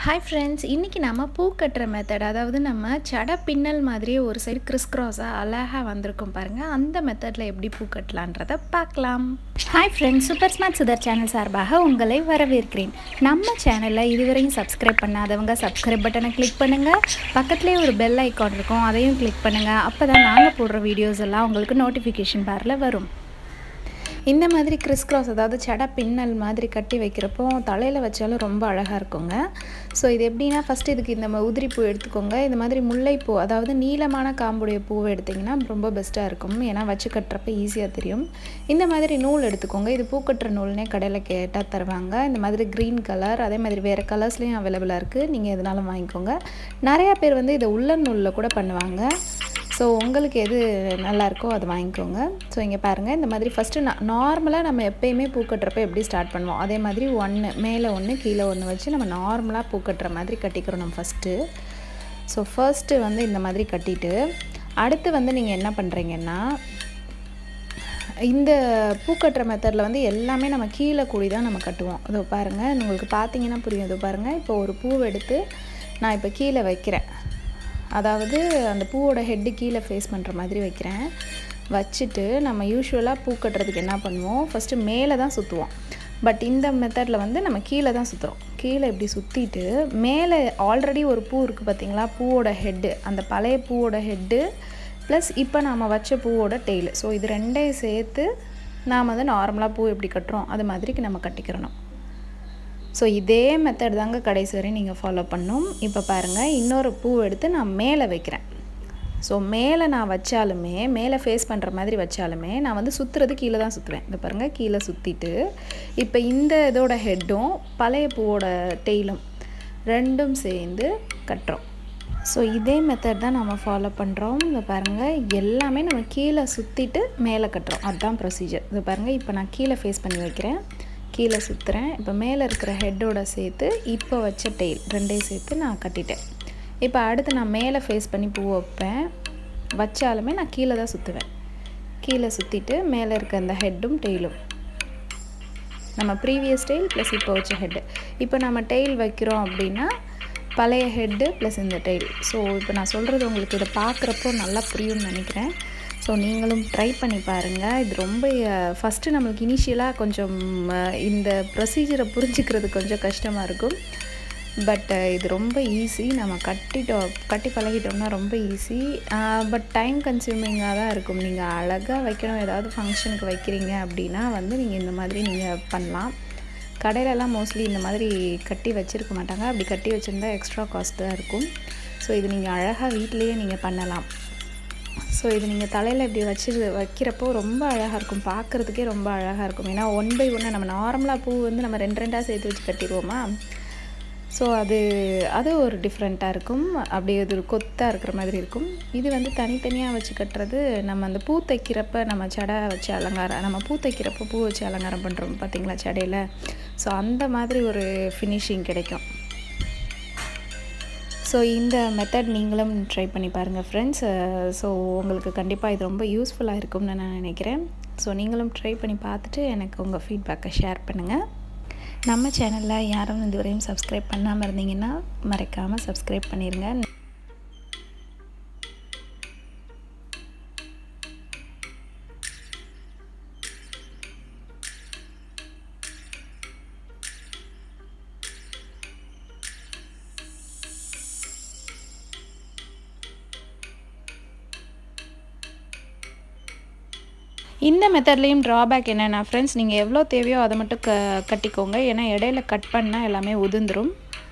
hi friends இன்றைக்கி நம்ம பூ கட்டுற மெத்தட் அதாவது நம்ம சடை பின்னல் மாதிரியே ஒரு சைடு கிறிஸ் க்ராஸாக அழகாக வந்திருக்கும் பாருங்கள் அந்த மெத்தடில் எப்படி பூ கட்டலான்றதை பார்க்கலாம் ஹாய் ஃப்ரெண்ட்ஸ் சூப்பர் ஸ்மார்ட் சுதர் சேனல் சார்பாக உங்களை வரவேற்கிறேன் நம்ம சேனலில் இதுவரையும் சப்ஸ்கிரைப் பண்ணாதவங்க சப்ஸ்கிரைப் பட்டனை கிளிக் பண்ணுங்கள் பக்கத்துலேயே ஒரு பெல் ஐக்கான் இருக்கும் அதையும் கிளிக் பண்ணுங்கள் அப்போ தான் நாங்கள் போடுற வீடியோஸ் எல்லாம் உங்களுக்கு நோட்டிஃபிகேஷன் பாரில் வரும் இந்த மாதிரி கிறிஸ் கிராஸ் அதாவது சடை பின்னல் மாதிரி கட்டி வைக்கிறப்போ தலையில் வச்சாலும் ரொம்ப அழகாக இருக்குங்க ஸோ இது எப்படின்னா ஃபஸ்ட்டு இதுக்கு இந்த ம- உதிரி பூ எடுத்துக்கோங்க இந்த மாதிரி முல்லைப்பூ அதாவது நீளமான காம்புடைய பூவை எடுத்திங்கன்னா ரொம்ப பெஸ்ட்டாக இருக்கும் ஏன்னா வச்சு கட்டுறப்ப ஈஸியாக தெரியும் இந்த மாதிரி நூல் எடுத்துக்கோங்க இது பூ கட்டுற நூல்னே கடையில் கேட்டால் தருவாங்க இந்த மாதிரி க்ரீன் கலர் அதே மாதிரி வேறு கலர்ஸ்லேயும் அவைலபிளாக இருக்குது நீங்கள் எதுனாலும் வாங்கிக்கோங்க நிறையா பேர் வந்து இதை உள்ளன் நூலில் கூட பண்ணுவாங்க ஸோ உங்களுக்கு எது நல்லா இருக்கோ அதை வாங்கிக்கோங்க ஸோ இங்கே பாருங்கள் இந்த மாதிரி ஃபஸ்ட்டு நான் நார்மலாக நம்ம எப்பயுமே பூ கட்டுறப்ப எப்படி ஸ்டார்ட் பண்ணுவோம் அதே மாதிரி ஒன்று மேலே ஒன்று கீழே ஒன்று வச்சு நம்ம நார்மலாக பூ கட்டுற மாதிரி கட்டிக்கிறோம் நம்ம ஃபஸ்ட்டு ஸோ ஃபர்ஸ்ட்டு வந்து இந்த மாதிரி கட்டிட்டு அடுத்து வந்து நீங்கள் என்ன பண்ணுறீங்கன்னா இந்த பூ கட்டுற மெத்தடில் வந்து எல்லாமே நம்ம கீழே கூடி தான் நம்ம கட்டுவோம் இதோ பாருங்கள் உங்களுக்கு பார்த்தீங்கன்னா புரியும் இதோ பாருங்கள் இப்போ ஒரு பூவை எடுத்து நான் இப்போ கீழே வைக்கிறேன் அதாவது அந்த பூவோட ஹெட்டு கீழே ஃபேஸ் பண்ணுற மாதிரி வைக்கிறேன் வச்சுட்டு நம்ம யூஸ்வலாக பூ கட்டுறதுக்கு என்ன பண்ணுவோம் ஃபஸ்ட்டு மேலே தான் சுற்றுவோம் பட் இந்த மெத்தடில் வந்து நம்ம கீழே தான் சுற்றுறோம் கீழே இப்படி சுற்றிட்டு மேலே ஆல்ரெடி ஒரு பூ இருக்குது பார்த்தீங்களா பூவோட ஹெட்டு அந்த பழைய பூவோட ஹெட்டு ப்ளஸ் இப்போ நாம் வச்ச பூவோட டெய்லு ஸோ இது ரெண்டையும் சேர்த்து நாம் வந்து நார்மலாக பூ எப்படி கட்டுறோம் அது மாதிரிக்கு நம்ம கட்டிக்கிறணும் ஸோ இதே மெத்தட் தாங்க கடைசி வரை நீங்கள் ஃபாலோ பண்ணும் இப்போ பாருங்கள் இன்னொரு பூ எடுத்து நான் மேலே வைக்கிறேன் ஸோ மேலே நான் வச்சாலுமே மேலே ஃபேஸ் பண்ணுற மாதிரி வச்சாலுமே நான் வந்து சுற்றுறது கீழே தான் சுற்றுவேன் இந்த பாருங்கள் கீழே சுற்றிட்டு இப்போ இந்த இதோட ஹெட்டும் பழைய பூவோட டெய்லும் ரெண்டும் சேர்ந்து கட்டுறோம் ஸோ இதே மெத்தட் தான் நம்ம ஃபாலோ பண்ணுறோம் இந்த பாருங்கள் எல்லாமே நம்ம கீழே சுற்றிட்டு மேலே கட்டுறோம் அதுதான் ப்ரொசீஜர் இது பாருங்கள் இப்போ நான் கீழே ஃபேஸ் பண்ணி வைக்கிறேன் கீழே சுற்றுறேன் இப்போ மேலே இருக்கிற ஹெட்டோட சேர்த்து இப்போ வச்ச டெய்ல் ரெண்டையும் சேர்த்து நான் கட்டிட்டேன் இப்போ அடுத்து நான் மேலே ஃபேஸ் பண்ணி பூ வைப்பேன் வச்சாலுமே நான் கீழே தான் சுற்றுவேன் கீழே சுற்றிட்டு மேலே இருக்க அந்த ஹெட்டும் டெய்லும் நம்ம ப்ரீவியஸ் டெய்ல் ப்ளஸ் இப்போ வச்ச ஹெட்டு இப்போ நம்ம டெய்ல் வைக்கிறோம் அப்படின்னா பழைய ஹெட்டு ப்ளஸ் இந்த டெய்ல் ஸோ இப்போ நான் சொல்கிறது உங்களுக்கு இதை பார்க்குறப்போ நல்லா புரியும்னு நினைக்கிறேன் ஸோ நீங்களும் ட்ரை பண்ணி பாருங்கள் இது ரொம்ப ஃபஸ்ட்டு நம்மளுக்கு இனிஷியலாக கொஞ்சம் அஹ், இந்த ப்ரொசீஜரை புரிஞ்சுக்கிறது கொஞ்சம் கஷ்டமாக இருக்கும் பட் இது ரொம்ப ஈஸி நம்ம கட்டிட்டோம் கட்டி பழகிட்டோம்னா ரொம்ப ஈஸி பட் டைம் கன்சியூமிங்காக தான் இருக்கும் நீங்கள் அழகாக வைக்கணும் ஏதாவது ஃபங்க்ஷனுக்கு வைக்கிறீங்க அப்படின்னா வந்து நீங்கள் இந்த மாதிரி நீங்கள் பண்ணலாம் கடையிலலாம் மோஸ்ட்லி இந்த மாதிரி கட்டி வச்சுருக்க மாட்டாங்க அப்படி கட்டி வச்சுருந்தா எக்ஸ்ட்ரா காஸ்ட் தான் இருக்கும் ஸோ இது நீங்கள் அழகாக வீட்டிலேயே நீங்கள் பண்ணலாம் ஸோ இது நீங்கள் தலையில் இப்படி வச்சு வைக்கிறப்போ ரொம்ப அழகாக இருக்கும் பார்க்குறதுக்கே ரொம்ப அழகாக இருக்கும் ஏன்னா ஒன் பை ஒன்று நம்ம நார்மலாக பூ வந்து நம்ம ரெண்டு ரெண்டாக சேர்த்து வச்சு கட்டிடுவோமா ஸோ அது அது ஒரு டிஃப்ரெண்ட்டாக இருக்கும் அப்படியே அது ஒரு கொத்தாக இருக்கிற மாதிரி இருக்கும் இது வந்து தனித்தனியாக வச்சு கட்டுறது நம்ம அந்த பூ தைக்கிறப்ப நம்ம சடை வச்சு அலங்காரம் நம்ம பூ தைக்கிறப்ப பூ வச்சு அலங்காரம் பண்ணுறோம் பார்த்தீங்களா சடையில் ஸோ அந்த மாதிரி ஒரு ஃபினிஷிங் கிடைக்கும் ஸோ இந்த மெத்தட் நீங்களும் ட்ரை பண்ணி பாருங்கள் ஃப்ரெண்ட்ஸ் ஸோ உங்களுக்கு கண்டிப்பாக இது ரொம்ப யூஸ்ஃபுல்லாக இருக்கும்னு நான் நினைக்கிறேன் ஸோ நீங்களும் ட்ரை பண்ணி பார்த்துட்டு எனக்கு உங்கள் ஃபீட்பேக்கை ஷேர் பண்ணுங்கள் நம்ம சேனலில் யாரும் இதுவரையும் சப்ஸ்கிரைப் பண்ணாமல் இருந்தீங்கன்னா மறக்காமல் சப்ஸ்கிரைப் பண்ணிடுங்க இந்த மெத்தட்லேயும் ட்ராபேக் என்னென்னா ஃப்ரெண்ட்ஸ் நீங்கள் எவ்வளோ தேவையோ அதை மட்டும் க கட்டிக்கோங்க ஏன்னா இடையில கட் பண்ணால் எல்லாமே உதிர்ந்துரும்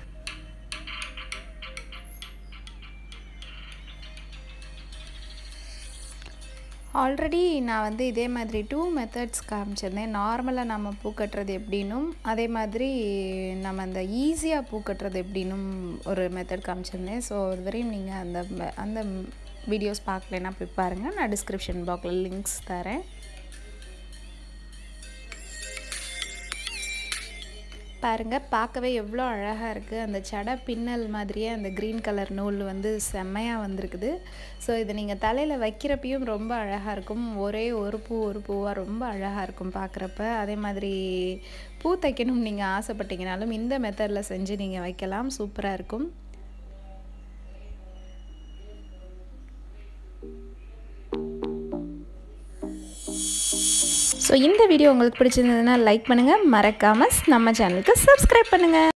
ஆல்ரெடி நான் வந்து இதே மாதிரி டூ மெத்தட்ஸ் காமிச்சிருந்தேன் நார்மலாக நம்ம பூ கட்டுறது எப்படின்னும் அதே மாதிரி நம்ம அந்த ஈஸியாக பூ கட்டுறது எப்படின்னும் ஒரு மெத்தட் காமிச்சிருந்தேன் ஸோ இதுவரையும் நீங்கள் அந்த ம- அந்த வீடியோஸ் பார்க்கலன்னா போய் பாருங்கள் நான் டிஸ்கிரிப்ஷன் பாக்ஸில் லிங்க்ஸ் தரேன் பாருங்கள் பார்க்கவே எவ்வளோ அழகாக இருக்குது அந்த சடை பின்னல் மாதிரியே அந்த க்ரீன் கலர் நூல் வந்து செம்மையாக வந்திருக்குது ஸோ இது நீங்கள் தலையில் வைக்கிறப்பையும் ரொம்ப அழகாக இருக்கும் ஒரே ஒரு பூ ஒரு பூவாக ரொம்ப அழகாக இருக்கும் பார்க்குறப்ப அதே மாதிரி பூ தைக்கணும் நீங்கள் ஆசைப்பட்டீங்கனாலும் இந்த மெத்தடில் செஞ்சு நீங்கள் வைக்கலாம் சூப்பராக இருக்கும் ஸோ இந்த வீடியோ உங்களுக்கு பிடிச்சிருந்ததுன்னா லைக் பண்ணுங்கள் மறக்காமல் நம்ம சேனலுக்கு சப்ஸ்கிரைப் பண்ணுங்கள்